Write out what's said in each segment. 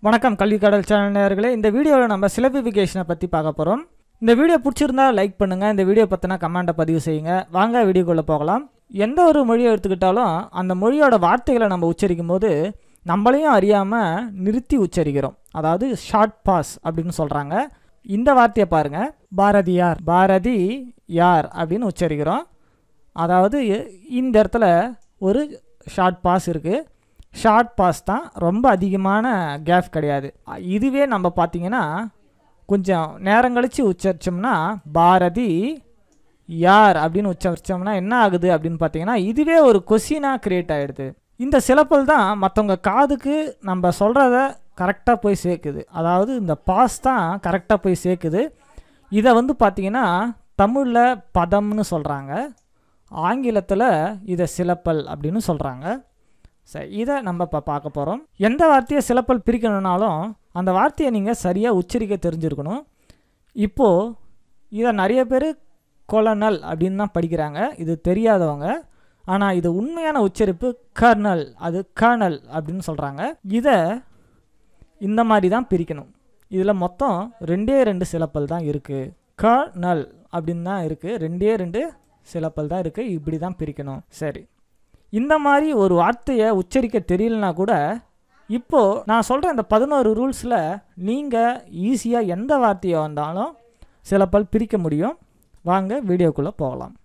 வணக்கம் கல்வி கடல் சேனல் நேயர்களே இந்த வீடியோவில் நம்ம சிலபிஃபிகேஷனை பற்றி பார்க்க போகிறோம் இந்த வீடியோ பிடிச்சிருந்தா லைக் பண்ணுங்கள் இந்த வீடியோ பற்றின கமெண்ட்டை பதிவு செய்யுங்க வாங்க வீடியோக்குள்ளே போகலாம் எந்த ஒரு மொழியை எடுத்துக்கிட்டாலும் அந்த மொழியோட வார்த்தைகளை நம்ம உச்சரிக்கும் போது நம்மளையும் அறியாமல் நிறுத்தி உச்சரிக்கிறோம் அதாவது ஷார்ட் பாஸ் அப்படின்னு சொல்கிறாங்க இந்த வார்த்தையை பாருங்கள் பாரதியார் பாரதி யார் அப்படின்னு உச்சரிக்கிறோம் அதாவது இந்த இடத்துல ஒரு ஷார்ட் பாஸ் இருக்குது ஷார்ட் பாஸ் தான் ரொம்ப அதிகமான கேப் கிடையாது இதுவே நம்ம பார்த்தீங்கன்னா கொஞ்சம் நேரம் கழித்து உச்சரித்தோம்னா பாரதி யார் அப்படின்னு உச்சரித்தோம்னா என்ன ஆகுது அப்படின்னு பார்த்தீங்கன்னா இதுவே ஒரு கொஸ்டினாக க்ரியேட் ஆகிடுது இந்த சிலப்பல் தான் மற்றவங்க காதுக்கு நம்ம சொல்கிறத கரெக்டாக போய் சேர்க்குது அதாவது இந்த பாஸ் தான் கரெக்டாக போய் சேர்க்குது இதை வந்து பார்த்திங்கன்னா தமிழில் பதம்னு சொல்கிறாங்க ஆங்கிலத்தில் இதை சிலப்பல் அப்படின்னு சொல்கிறாங்க சரி இதை நம்ம இப்போ பார்க்க போகிறோம் எந்த வார்த்தையை சிலப்பல் பிரிக்கணுன்னாலும் அந்த வார்த்தையை நீங்கள் சரியாக உச்சரிக்க தெரிஞ்சிருக்கணும் இப்போது இதை நிறைய பேர் கொலனல் அப்படின்னு தான் படிக்கிறாங்க இது தெரியாதவங்க ஆனால் இது உண்மையான உச்சரிப்பு கர்னல் அது கர்னல் அப்படின்னு சொல்கிறாங்க இதை இந்த மாதிரி தான் பிரிக்கணும் இதில் மொத்தம் ரெண்டே ரெண்டு சிலப்பல் தான் இருக்குது கர்னல் அப்படின்னு தான் இருக்குது ரெண்டே ரெண்டு சிலப்பல் தான் இருக்குது இப்படி தான் பிரிக்கணும் சரி இந்த மாதிரி ஒரு வார்த்தையை உச்சரிக்க தெரியலனா கூட இப்போது நான் சொல்கிற இந்த பதினோரு ரூல்ஸில் நீங்கள் ஈஸியாக எந்த வார்த்தையை வந்தாலும் சிலப்பல் பிரிக்க முடியும் வாங்க வீடியோக்குள்ளே போகலாம்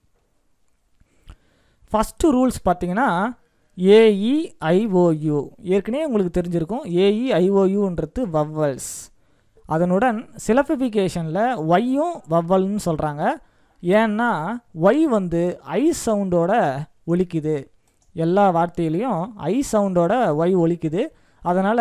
ஃபஸ்ட்டு ரூல்ஸ் பார்த்தீங்கன்னா ஏஇஐஓயு ஏற்கனவே உங்களுக்கு தெரிஞ்சிருக்கும் ஏஇஐஓயுன்றது வவ்வல்ஸ் அதனுடன் சிலப்பிஃபிகேஷனில் ஒய்யும் வவ்வல்னு சொல்கிறாங்க ஏன்னா ஒய் வந்து ஐ சவுண்டோட ஒலிக்குது எல்லா வார்த்தையிலையும் ஐ சவுண்டோட ஒய் ஒலிக்குது அதனால்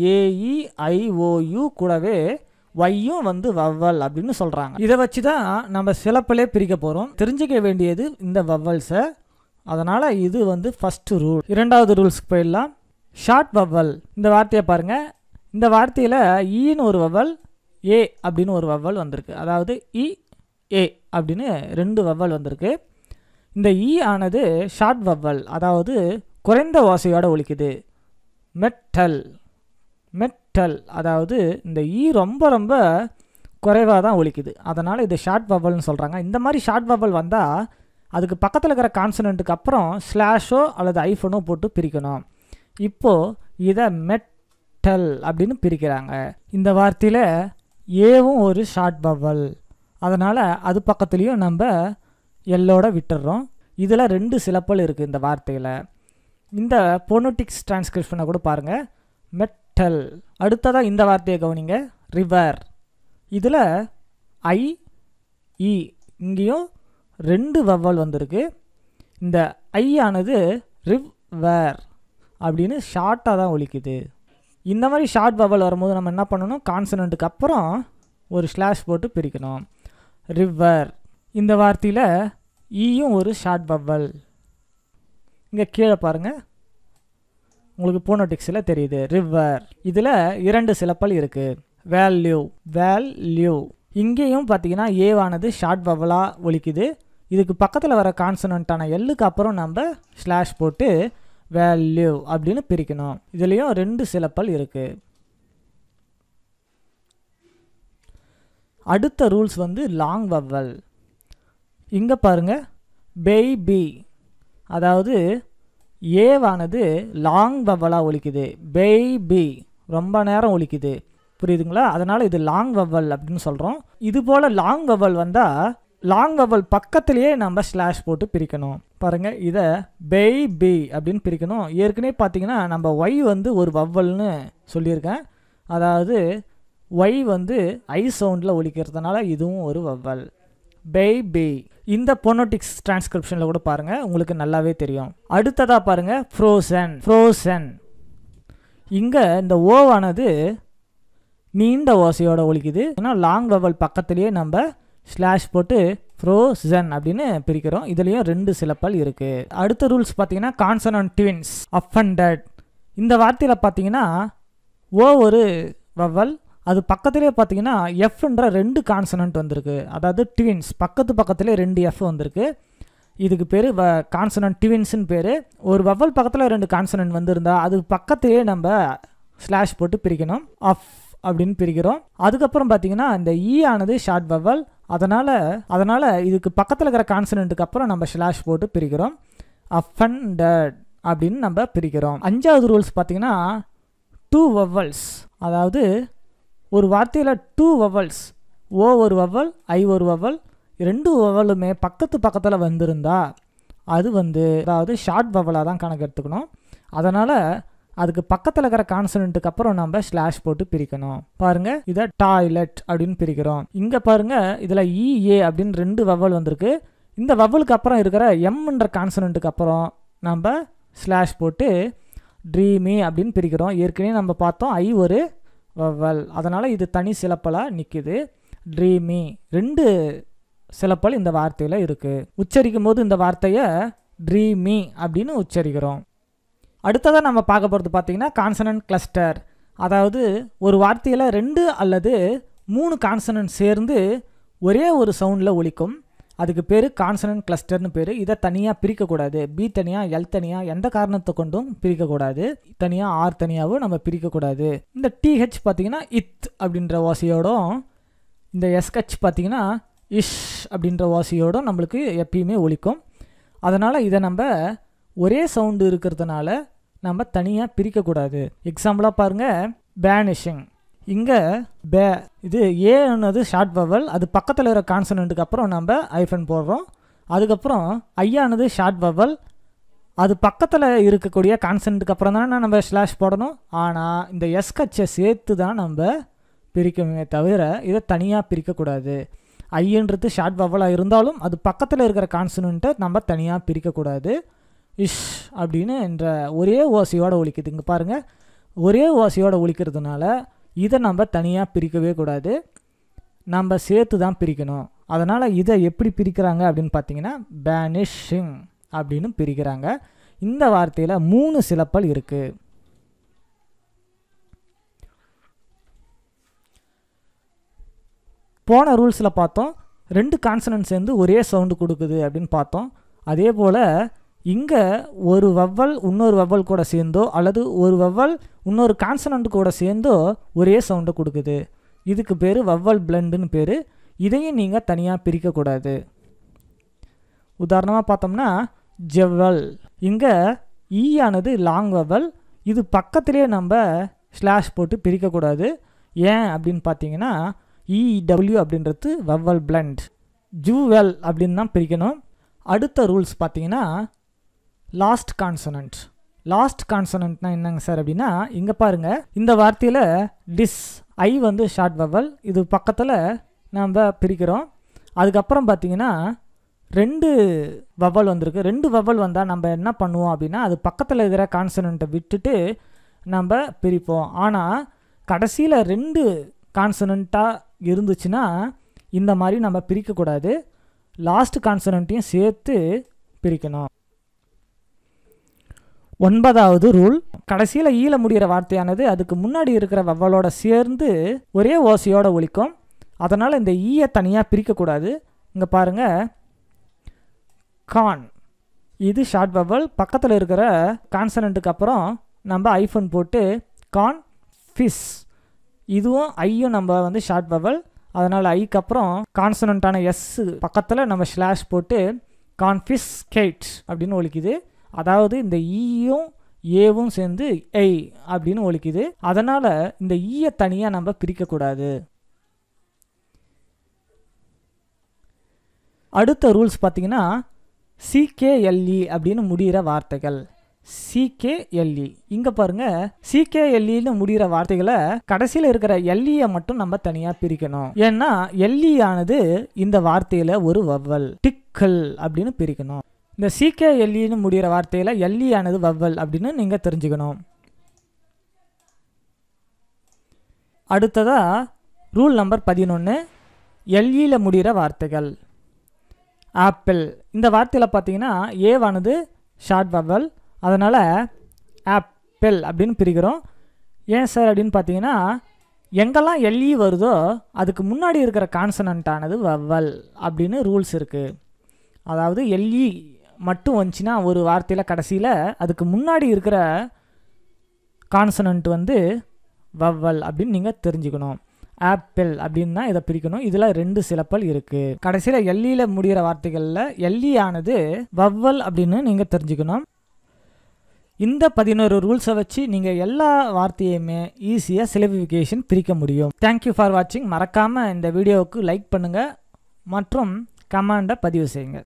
ஏஇஐஓயு கூடவே ஒய்யும் வந்து வவ்வல் அப்படின்னு சொல்கிறாங்க இதை வச்சு தான் நம்ம சிலப்பிலே பிரிக்க போகிறோம் தெரிஞ்சுக்க வேண்டியது இந்த வவ்வல்ஸை அதனால் இது வந்து ஃபஸ்ட்டு ரூல் இரண்டாவது ரூல்ஸ்க்கு போயிடலாம் ஷார்ட் வவ்வல் இந்த வார்த்தையை பாருங்கள் இந்த வார்த்தையில் ஈன்னு ஒரு வவ்வல் ஏ அப்படின்னு ஒரு வவ்வல் வந்திருக்கு அதாவது இ ஏ அப்படின்னு ரெண்டு வவ்வல் வந்திருக்கு இந்த ஈ ஆனது ஷார்ட் வவ்வல் அதாவது குறைந்த ஓசையோடு ஒலிக்குது மெட்டல் மெட்டல் அதாவது இந்த ஈ ரொம்ப ரொம்ப குறைவாக தான் ஒலிக்குது அதனால் இது ஷார்ட் வவ்வல்னு சொல்கிறாங்க இந்த மாதிரி ஷார்ட் வவ்வல் வந்தால் அதுக்கு பக்கத்தில் இருக்கிற கான்சனண்ட்டுக்கு அப்புறம் ஸ்லாஷோ அல்லது ஐஃபோனோ போட்டு பிரிக்கணும் இப்போது இதை மெட்டல் அப்படின்னு பிரிக்கிறாங்க இந்த வார்த்தையில் ஏவும் ஒரு ஷார்ட் வவ்வல் அதனால் அது பக்கத்துலேயும் நம்ம எல்லோட விட்டுடுறோம் இதில் ரெண்டு சிலப்பல் இருக்குது இந்த வார்த்தையில் இந்த பொனோட்டிக்ஸ் டிரான்ஸ்கிரிப்ஷனை கூட பாருங்கள் மெட்டல் அடுத்ததாக இந்த வார்த்தையை கவனிங்க ரிவர் இதில் ஐ இ இங்கேயும் ரெண்டு வவ்வல் வந்திருக்கு இந்த ஐ ஆனது ரிவ் வேர் அப்படின்னு ஷார்ட்டாக தான் ஒலிக்குது இந்த மாதிரி ஷார்ட் வவ்வல் வரும்போது நம்ம என்ன பண்ணணும் கான்சனண்ட்டுக்கு அப்புறம் ஒரு ஸ்லாஷ் போட்டு பிரிக்கணும் ரிவர் இந்த வார்த்தையில் ஈயும் ஒரு ஷார்ட் வவ்வல் இங்கே கீழே பாருங்கள் உங்களுக்கு போனோட்டிக்ஸில் தெரியுது ரிவர் இதில் இரண்டு சிலப்பல் இருக்குது வேல்யூ வேல்யூ இங்கேயும் பார்த்தீங்கன்னா ஏவானது ஷார்ட் வவ்வலாக ஒலிக்குது இதுக்கு பக்கத்தில் வர கான்சனண்ட்டான எல்லுக்கு அப்புறம் நம்ம ஸ்லாஷ் போட்டு வேல்யூ அப்படின்னு பிரிக்கணும் இதுலேயும் ரெண்டு சிலப்பல் இருக்குது அடுத்த ரூல்ஸ் வந்து லாங் வவ்வல் இங்கே பாருங்கள் பேபி அதாவது ஏவானது லாங் வவ்வலாக ஒலிக்குது பேபி ரொம்ப நேரம் ஒலிக்குது புரியுதுங்களா அதனால் இது லாங் வவ்வல் அப்படின்னு சொல்கிறோம் இது போல் லாங் வவ்வல் வந்தால் லாங் வவ்வல் பக்கத்துலேயே நம்ம ஸ்லாஷ் போட்டு பிரிக்கணும் பாருங்கள் இதை பேபி அப்படின்னு பிரிக்கணும் ஏற்கனவே பார்த்தீங்கன்னா நம்ம ஒய் வந்து ஒரு வவ்வல்னு சொல்லியிருக்கேன் அதாவது ஒய் வந்து ஐ சவுண்டில் ஒலிக்கிறதுனால இதுவும் ஒரு வவ்வல் பேபி இந்த பொனோட்டிக்ஸ் டிரான்ஸ்கிரிப்ஷனில் கூட பாருங்கள் உங்களுக்கு நல்லாவே தெரியும் அடுத்ததாக பாருங்கள் ஃப்ரோசன் ஃப்ரோசன் இங்கே இந்த ஓவானது நீண்ட ஓசையோட ஒலிக்குது ஏன்னா லாங் வவல் பக்கத்துலேயே நம்ம ஸ்லாஷ் போட்டு ஃப்ரோசன் அப்படின்னு பிரிக்கிறோம் இதுலேயும் ரெண்டு சிலப்பல் இருக்குது அடுத்த ரூல்ஸ் பார்த்தீங்கன்னா கான்சனன் ட்வின்ஸ் அஃபண்டட் இந்த வார்த்தையில் பார்த்தீங்கன்னா ஓ ஒரு வவல் அது பக்கத்துலேயே பார்த்தீங்கன்னா எஃப்ன்ற ரெண்டு கான்சனன்ட் வந்திருக்கு அதாவது ட்வின்ஸ் பக்கத்து பக்கத்துலேயே ரெண்டு எஃப் வந்திருக்கு இதுக்கு பேர் வ கான்சனன்ட் ட்வின்ஸ்னு பேர் ஒரு வவல் பக்கத்தில் ரெண்டு கான்சனன்ட் வந்திருந்தா அது பக்கத்துலேயே நம்ம ஸ்லாஷ் போட்டு பிரிக்கணும் அஃப் அப்படின்னு பிரிக்கிறோம் அதுக்கப்புறம் பார்த்தீங்கன்னா இந்த ஈ ஆனது ஷார்ட் வவல் அதனால் அதனால் இதுக்கு பக்கத்தில் இருக்கிற கான்சனண்ட்டுக்கு அப்புறம் நம்ம ஸ்லாஷ் போட்டு பிரிக்கிறோம் அஃபண்டட் அப்படின்னு நம்ம பிரிக்கிறோம் அஞ்சாவது ரூல்ஸ் பார்த்தீங்கன்னா டூ வவல்ஸ் அதாவது ஒரு வார்த்தையில் டூ வவல்ஸ் ஓ ஒரு வவல் ஐ ஒரு வவல் ரெண்டு வவலுமே பக்கத்து பக்கத்தில் வந்திருந்தா அது வந்து அதாவது ஷார்ட் வவலாக தான் கணக்கு எடுத்துக்கணும் அதனால் அதுக்கு பக்கத்தில் இருக்கிற கான்சனண்ட்டுக்கு அப்புறம் நம்ம ஸ்லாஷ் போட்டு பிரிக்கணும் பாருங்க இதை டாய்லெட் அப்படின்னு பிரிக்கிறோம் இங்கே பாருங்க இதில் இஏ அப்படின்னு ரெண்டு வவல் வந்திருக்கு இந்த வவலுக்கு அப்புறம் இருக்கிற எம்ன்ற கான்சனண்ட்டுக்கு அப்புறம் நம்ம ஸ்லாஷ் போட்டு ட்ரீமி அப்படின்னு பிரிக்கிறோம் ஏற்கனவே நம்ம பார்த்தோம் ஐ ஒரு வவல் அதனால் இது தனி சிலப்பலாக நிற்கிது ட்ரீமி ரெண்டு சிலப்பல் இந்த வார்த்தையில் இருக்குது உச்சரிக்கும் போது இந்த வார்த்தையை ட்ரீமி அப்படின்னு உச்சரிக்கிறோம் அடுத்ததாக நம்ம பார்க்க போகிறது பார்த்தீங்கன்னா கான்சனன்ட் கிளஸ்டர் அதாவது ஒரு வார்த்தையில் ரெண்டு அல்லது மூணு கான்சனன்ட் சேர்ந்து ஒரே ஒரு சவுண்டில் ஒலிக்கும் அதுக்கு பேர் கான்சனன்ட் கிளஸ்டர்னு பேர் இதை தனியாக பிரிக்கக்கூடாது பி தனியாக எல் தனியாக எந்த காரணத்தை கொண்டும் பிரிக்கக்கூடாது தனியாக ஆர் தனியாகவும் நம்ம பிரிக்கக்கூடாது இந்த டிஹெச் பார்த்தீங்கன்னா இத் அப்படின்ற ஓசையோடும் இந்த எஸ்கச் பார்த்தீங்கன்னா இஷ் அப்படின்ற ஓசையோடும் நம்மளுக்கு எப்பயுமே ஒலிக்கும் அதனால் இதை நம்ம ஒரே சவுண்டு இருக்கிறதுனால நம்ம தனியாக பிரிக்கக்கூடாது எக்ஸாம்பிளாக பாருங்கள் பேனிஷிங் இங்கே பே இது ஏன்னது ஷார்ட் வவல் அது பக்கத்தில் இருக்கிற கான்சனண்ட்டுக்கு அப்புறம் நம்ம ஐஃபன் போடுறோம் அதுக்கப்புறம் ஐயானது ஷார்ட் வவல் அது பக்கத்தில் இருக்கக்கூடிய கான்சனண்ட்டுக்கு அப்புறம் தானே நம்ம ஸ்லாஷ் போடணும் ஆனால் இந்த எஸ்கச்சை சேர்த்து தான் நம்ம பிரிக்கணுமே தவிர இதை தனியாக பிரிக்கக்கூடாது ஐன்றது ஷார்ட் வவலாக இருந்தாலும் அது பக்கத்தில் இருக்கிற கான்சனண்ட்டை நம்ம தனியாக பிரிக்கக்கூடாது இஷ் அப்படின்னு என்ற ஒரே ஓசையோடு ஒலிக்குது இங்கே பாருங்கள் ஒரே ஓசையோடு ஒலிக்கிறதுனால இதை நம்ம தனியாக பிரிக்கவே கூடாது நம்ம சேர்த்து தான் பிரிக்கணும் அதனால் இதை எப்படி பிரிக்கிறாங்க அப்படின்னு பார்த்தீங்கன்னா பேனிஷிங் அப்படின்னு பிரிக்கிறாங்க இந்த வார்த்தையில் மூணு சிலப்பல் இருக்குது போன ரூல்ஸில் பார்த்தோம் ரெண்டு கான்சனன்ட் சேர்ந்து ஒரே சவுண்டு கொடுக்குது அப்படின்னு பார்த்தோம் அதே போல் இங்கே ஒரு வவ்வல் இன்னொரு வவ்வல் கூட சேர்ந்தோ அல்லது ஒரு வவ்வல் இன்னொரு கான்சனண்ட் கூட சேர்ந்தோ ஒரே சவுண்டை கொடுக்குது இதுக்கு பேர் வவ்வல் பிளண்டுன்னு பேர் இதையும் நீங்கள் தனியாக பிரிக்கக்கூடாது உதாரணமாக பார்த்தோம்னா ஜெவல் இங்கே ஈ ஆனது லாங் வவல் இது பக்கத்திலே நம்ம ஸ்லாஷ் போட்டு பிரிக்கக்கூடாது ஏன் அப்படின்னு பார்த்தீங்கன்னா இடபிள்யூ அப்படின்றது வவ்வல் பிளண்ட் ஜூவெல் அப்படின்னு தான் பிரிக்கணும் அடுத்த ரூல்ஸ் பார்த்தீங்கன்னா லாஸ்ட் கான்சனண்ட் லாஸ்ட் கான்சனண்ட்னா என்னங்க சார் அப்படின்னா இங்கே பாருங்கள் இந்த வார்த்தையில் டிஸ் ஐ வந்து ஷார்ட் வவல் இது பக்கத்தில் நம்ம பிரிக்கிறோம் அதுக்கப்புறம் பார்த்தீங்கன்னா ரெண்டு வவல் வந்திருக்கு ரெண்டு வவல் வந்தால் நம்ம என்ன பண்ணுவோம் அப்படின்னா அது பக்கத்தில் இருக்கிற கான்சனண்ட்டை விட்டுட்டு நம்ம பிரிப்போம் ஆனால் கடைசியில் ரெண்டு கான்சனண்ட்டாக இருந்துச்சுன்னா இந்த மாதிரி நம்ம பிரிக்கக்கூடாது லாஸ்ட் கான்சனண்ட்டையும் சேர்த்து பிரிக்கணும் ஒன்பதாவது ரூல் கடைசியில் ஈல முடிகிற வார்த்தையானது அதுக்கு முன்னாடி இருக்கிற வவ்வலோட சேர்ந்து ஒரே ஓசையோட ஒலிக்கும் அதனால் இந்த ஈயை தனியாக பிரிக்கக்கூடாது இங்கே பாருங்கள் கான் இது ஷார்ட் வவல் பக்கத்தில் இருக்கிற கான்சனண்ட்டுக்கு அப்புறம் நம்ம ஐஃபோன் போட்டு கான் ஃபிஸ் இதுவும் ஐயும் நம்ம வந்து ஷார்ட் வவல் அதனால் ஐக்கு அப்புறம் கான்சனண்ட்டான எஸ் பக்கத்தில் நம்ம ஸ்லாஷ் போட்டு கான்ஃபிஸ் கேட் அப்படின்னு ஒலிக்குது அதாவது இந்த ஈயும் ஏவும் சேர்ந்து எய் அப்படின்னு ஒலிக்குது அதனால் இந்த ஈயை தனியாக நம்ம பிரிக்கக்கூடாது அடுத்த ரூல்ஸ் பார்த்தீங்கன்னா சிகேஎல்இ அப்படின்னு முடிகிற வார்த்தைகள் சிகேஎல்இ இங்கே பாருங்கள் சிகேஎல்இன்னு முடிகிற வார்த்தைகளை கடைசியில் இருக்கிற எல்இயை மட்டும் நம்ம தனியாக பிரிக்கணும் ஏன்னா எல்இ ஆனது இந்த வார்த்தையில் ஒரு வவ்வல் டிக்கல் அப்படின்னு பிரிக்கணும் இந்த சிகேஎல்இன்னு முடிகிற வார்த்தையில் எல்இ ஆனது வவ்வல் அப்படின்னு நீங்கள் தெரிஞ்சுக்கணும் அடுத்ததாக ரூல் நம்பர் பதினொன்று எல்இயில் முடிகிற வார்த்தைகள் ஆப்பிள் இந்த வார்த்தையில் பார்த்தீங்கன்னா ஏவானது ஷார்ட் வவல் அதனால் ஆப்பிள் அப்படின்னு பிரிக்கிறோம் ஏன் சார் அப்படின்னு பார்த்தீங்கன்னா எங்கெல்லாம் எல்இ வருதோ அதுக்கு முன்னாடி இருக்கிற கான்சனண்ட்டானது வவல் அப்படின்னு ரூல்ஸ் இருக்குது அதாவது எல்இ மட்டும் வந்துச்சுன்னா ஒரு வார்த்தையில் கடைசியில் அதுக்கு முன்னாடி இருக்கிற கான்சனண்ட் வந்து வவ்வல் அப்படின்னு நீங்கள் தெரிஞ்சுக்கணும் ஆப்பிள் அப்படின்னா இதை பிரிக்கணும் இதில் ரெண்டு சிலப்பல் இருக்குது கடைசியில் எல்லியில் முடிகிற வார்த்தைகளில் எல்லி ஆனது வவ்வல் அப்படின்னு நீங்கள் தெரிஞ்சுக்கணும் இந்த பதினோரு ரூல்ஸை வச்சு நீங்கள் எல்லா வார்த்தையுமே ஈஸியாக சிலபிஃபிகேஷன் பிரிக்க முடியும் தேங்க்யூ ஃபார் வாட்சிங் மறக்காமல் இந்த வீடியோவுக்கு லைக் பண்ணுங்கள் மற்றும் கமெண்டை பதிவு செய்யுங்க